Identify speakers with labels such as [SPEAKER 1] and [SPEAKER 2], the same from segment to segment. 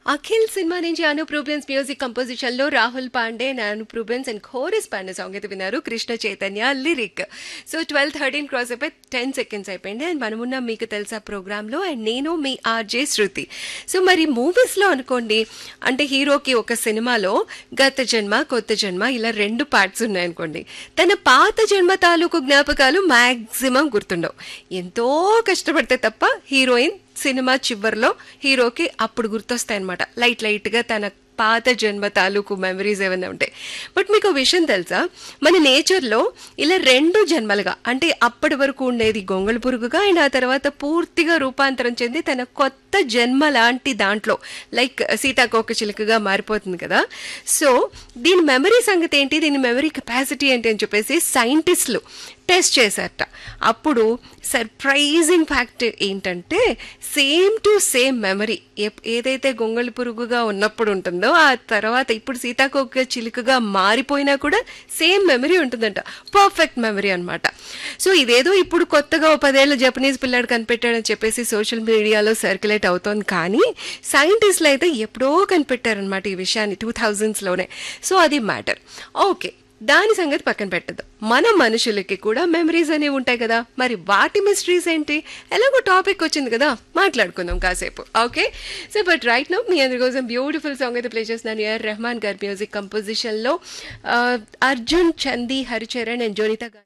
[SPEAKER 1] Akhil cinema నుంచి Anoop Rubens music composition లో Rahul Pandey Anup Rubens and chorus Pandey song అయితే విన్నారు Krishna Chaitanya lyric so twelve thirteen cross అయిపోయి టెన్ సెకండ్స్ అయిపోయింది అండ్ మనమున్న మీకు తెలుసా ప్రోగ్రామ్ లో అండ్ నేను మీ ఆర్జే శృతి సో మరి మూవీస్ లో అనుకోండి అంటే హీరోకి ఒక సినిమాలో గత జన్మ కొత్త జన్మ ఇలా రెండు పార్ట్స్ ఉన్నాయనుకోండి తన పాత జన్మ తాలూకు జ్ఞాపకాలు మాక్సిమం గుర్తుండవు ఎంతో కష్టపడితే తప్ప హీరోయిన్ సినిమా చివరిలో హీరోకి అప్పుడు గుర్తొస్తాయన్నమాట లైట్ లైట్గా తన పాత జన్మ తాలూకు మెమరీస్ ఏమైనా ఉంటాయి బట్ మీకు ఒక విషయం తెలుసా మన నేచర్లో ఇలా రెండు జన్మలుగా అంటే అప్పటి వరకు ఉండేది గొంగళి పురుగుగా అండ్ ఆ తర్వాత పూర్తిగా రూపాంతరం చెంది తన కొత్త జన్మ లాంటి దాంట్లో లైక్ సీతాకోక చిలుకగా మారిపోతుంది కదా సో దీని మెమరీ సంగతి ఏంటి దీని మెమరీ కెపాసిటీ ఏంటి అని చెప్పేసి సైంటిస్టులు టెస్ట్ చేశారట అప్పుడు సర్ప్రైజింగ్ ఫ్యాక్ట్ ఏంటంటే సేమ్ టు సేమ్ మెమరీ ఏదైతే గొంగళి పురుగుగా ఉన్నప్పుడు ఉంటుందో ఆ తర్వాత ఇప్పుడు సీతాకోక చిలుకగా మారిపోయినా కూడా సేమ్ మెమరీ ఉంటుందంట పర్ఫెక్ట్ మెమరీ అనమాట సో ఇదేదో ఇప్పుడు కొత్తగా ఓ పదేళ్ల జపనీస్ పిల్లాడు కనిపెట్టాడని చెప్పేసి సోషల్ మీడియాలో సర్క్యులేట్ అవుతోంది కానీ సైంటిస్టులు అయితే ఎప్పుడో కనిపెట్టారనమాట ఈ విషయాన్ని టూ థౌజండ్స్లోనే సో అది మ్యాటర్ ఓకే దాని సంగతి పక్కన పెట్టద్దు మన మనుషులకి కూడా మెమరీస్ అనేవి ఉంటాయి కదా మరి వాటి మిస్టరీస్ ఏంటి ఎలాగో టాపిక్ వచ్చింది కదా మాట్లాడుకుందాం కాసేపు okay so but right now మీ అందరి కోసం బ్యూటిఫుల్ సాంగ్ అయితే ప్లే చేస్తున్నాను ఏఆర్ రెహమాన్ గారి మ్యూజిక్ కంపోజిషన్లో అర్జున్ చందీ హరిచరణ్ అండ్ జోనితా గారు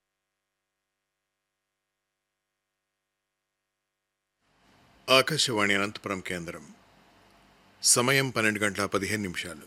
[SPEAKER 2] ఆకాశవాణి అనంతపురం కేంద్రం సమయం పన్నెండు గంటల పదిహేను నిమిషాలు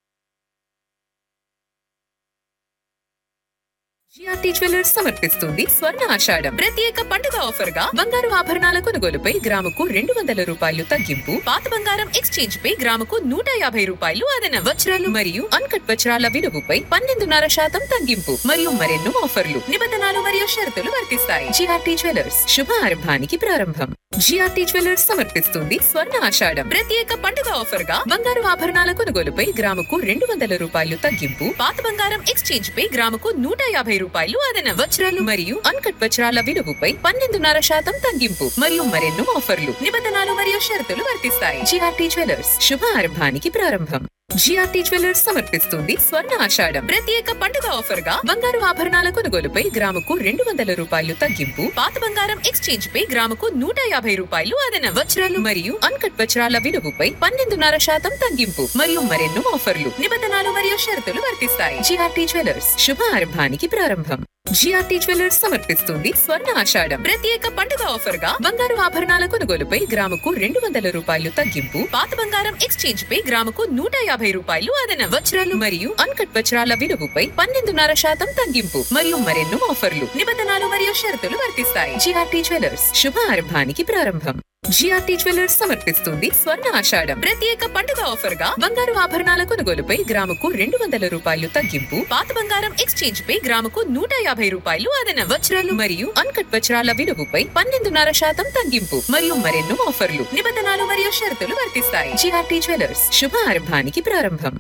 [SPEAKER 3] జిఆర్టీ జ్యువెలర్స్ సమర్పిస్తుంది స్వర్ణ ఆషాఢం ప్రత్యేక పండుగ ఆఫర్ గా బంగారు ఆభరణాల కొనుగోలుపై గ్రాముకు రెండు వందల రూపాయలు తగ్గింపు పాత బంగారం ఎక్స్చేంజ్ పై గ్రాముకు నూట యాభై రూపాయలు అదన వజ్రాలు మరియు అన్కట్ వజ్రాల విలువపై పన్నెండున్నర శాతం తగ్గింపు మరియు మరెన్నో ఆఫర్లు నిబంధనలు మరియు షరతులు వర్తిస్తాయి జిఆర్టీ జ్యువెలర్స్ శుభ ఆరంభానికి ప్రారంభం జిఆర్టీ జ్యువెలర్స్ సమర్పిస్తుంది స్వర్ణ ఆషాఢం ప్రత్యేక పండుగ ఆఫర్ గా బంగారు ఆభరణాల కొనుగోలుపై గ్రాముకు రెండు వందల రూపాయలు తగ్గింపు పాత బంగారం ఎక్స్చేంజ్ పై గ్రాముకు నూట యాభై రూపాయలు అదన వజ్రాలు మరియు అన్కట్ వజ్రాల విలువపై పన్నెండున్నర శాతం తగ్గింపు మరియు మరెన్నో ఆఫర్లు నిబంధనలు మరియు షరతులు వర్తిస్తాయి జిఆర్టీ జ్యువెలర్స్ శుభ ఆరంభానికి ప్రారంభం జిఆర్టీ జ్యువెలర్స్ సమర్పిస్తుంది స్వర్ణ ఆషాఢం ప్రత్యేక పండుగ ఆఫర్ గా బంగారు ఆభరణాల కొనుగోలుపై గ్రాముకు రెండు వందల రూపాయలు తగ్గింపు పాత బంగారం ఎక్స్చేంజ్ పై గ్రాముకు నూట యాభై రూపాయలు అదన వజ్రాలు మరియు అన్కట్ వజ్రాల విలువపై పన్నెండున్నర శాతం తగ్గింపు మరియు మరెన్నో ఆఫర్లు నిబంధనలు మరియు షరతులు వర్తిస్తాయి జిఆర్టీ జ్యువెలర్స్ శుభ ఆరంభానికి ప్రారంభం జిఆర్టీ జ్యువెలర్స్ సమర్పిస్తుంది స్వర్ణ ఆషాఢం ప్రత్యేక పండుగ ఆఫర్ గా బంగారు ఆభరణాల కొనుగోలుపై గ్రాముకు రెండు వందల రూపాయలు తగ్గింపు పాత బంగారం ఎక్స్చేంజ్ పై గ్రాముకు నూట యాభై రూపాయలు అదన వజ్రాలు మరియు అన్కట్ వజ్రాల విలువపై పన్నెండున్నర శాతం తగ్గింపు మరియు మరెన్నో ఆఫర్లు నిబంధనలు మరియు షరతులు వర్తిస్తాయి జిఆర్టీ జ్యువెలర్స్ శుభ ఆరంభానికి ప్రారంభం జిఆర్టీ జ్యువెలర్స్ సమర్పిస్తుంది స్వర్ణ ఆషాఢం ప్రత్యేక పండుగ ఆఫర్ గా బంగారు ఆభరణాల కొనుగోలుపై గ్రాముకు రెండు వందల రూపాయలు తగ్గింపు పాత బంగారం ఎక్స్చేంజ్ పై గ్రాముకు నూట యాభై రూపాయలు అదన వజ్రాలు మరియు అన్కట్ వజ్రాల విలువపై పన్నెండున్నర శాతం తగ్గింపు మరియు మరెన్నో ఆఫర్లు నిబంధనలు మరియు షరతులు వర్తిస్తాయి జిఆర్టీ జ్యువెలర్స్ శుభ ఆరంభానికి ప్రారంభం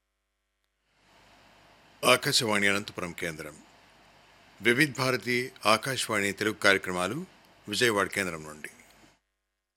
[SPEAKER 2] ఆకాశవాణి అనంతపురం కేంద్రం వివిధ్ భారతి ఆకాశవాణి తెలుగు కార్యక్రమాలు విజయవాడ కేంద్రం నుండి